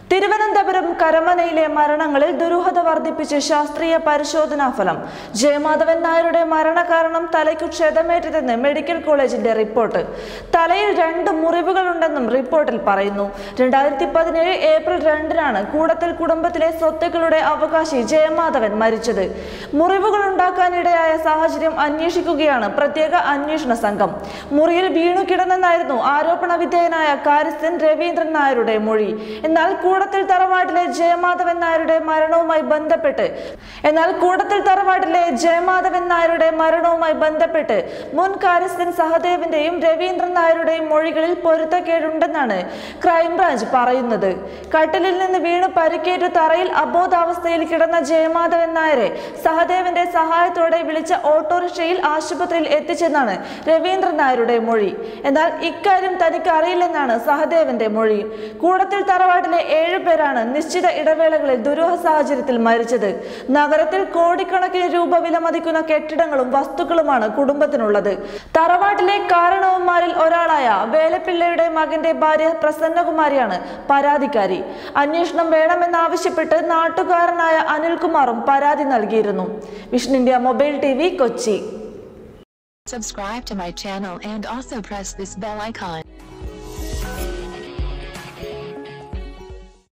തിരുവനന്തപുരം കരമനയിലെ മരണങ്ങളിൽ ദുരൂഹത വർദ്ധിപ്പിച്ച് ശാസ്ത്രീയ പരിശോധനാ ഫലം ജയമാധവൻ നായരുടെ മരണകാരണം തലയ്ക്കു ക്ഷതമേറ്റതെന്ന് മെഡിക്കൽ കോളേജിന്റെ റിപ്പോർട്ട് തലയിൽ രണ്ട് മുറിവുകളുണ്ടെന്നും റിപ്പോർട്ടിൽ പറയുന്നു രണ്ടായിരത്തി പതിനേഴ് ഏപ്രിൽ രണ്ടിനാണ് കൂടത്തിൽ കുടുംബത്തിലെ സ്വത്തുക്കളുടെ അവകാശി ജയമാധവൻ മരിച്ചത് മുറിവുകൾ ഉണ്ടാക്കാനിടയായ സാഹചര്യം അന്വേഷിക്കുകയാണ് പ്രത്യേക അന്വേഷണ സംഘം മുറിയിൽ വീണു കിടന്നെന്നായിരുന്നു ആരോപണ വിധേയനായ കാര്യസ്ഥൻ രവീന്ദ്രൻ നായരുടെ മൊഴി എന്നാൽ കൂടത്തിൽ തറവാട്ടിലെ ജയമാധവൻ നായരുടെ മരണവുമായി ബന്ധപ്പെട്ട് എന്നാൽ കൂടത്തിൽ തറവാട്ടിലെ ജയമാധവൻ നായരുടെ മരണവുമായി ബന്ധപ്പെട്ട് മുൻ കാര്യസ്ഥൻ സഹദേവിന്റെയും രവീന്ദ്രൻ നായരുടെയും മൊഴികളിൽ പൊരുത്തക്കേടുണ്ടെന്നാണ് ക്രൈംബ്രാഞ്ച് പറയുന്നത് കട്ടിലിൽ നിന്ന് വീണ് പരിക്കേറ്റു തറയിൽ അബോധാവസ്ഥയിൽ കിടന്ന ജയമാധവൻ നായരെ സഹദേവന്റെ സഹായത്തോടെ വിളിച്ച ഓട്ടോറിക്ഷയിൽ ആശുപത്രിയിൽ എത്തിച്ചെന്നാണ് രവീന്ദ്രൻ നായരുടെ മൊഴി എന്നാൽ ഇക്കാര്യം തനിക്ക് അറിയില്ലെന്നാണ് സഹദേവന്റെ മൊഴി കൂടത്തിൽ തറവാട്ടിലെ ഏഴു പേരാണ് നിശ്ചിത ഇടവേളകളിൽ ദുരൂഹ സാഹചര്യത്തിൽ മരിച്ചത് നഗരത്തിൽ കോടിക്കണക്കിന് രൂപ വില മതിക്കുന്ന കെട്ടിടങ്ങളും വസ്തുക്കളുമാണ് കുടുംബത്തിനുള്ളത് തറവാട്ടിലെ കാരണവന്മാരിൽ ഒരാളായ വേലപ്പിള്ളയുടെ മകന്റെ ഭാര്യ പ്രസന്നകുമാരിയാണ് പരാതിക്കാരി അന്വേഷണം വേണമെന്നാവശ്യപ്പെട്ട് നാട്ടുകാരനായ അനിൽകുമാറും പരാതി നൽകിയിരുന്നു Vishnu India mobile T Kochi Subscribe to my channel and also press this bell icon.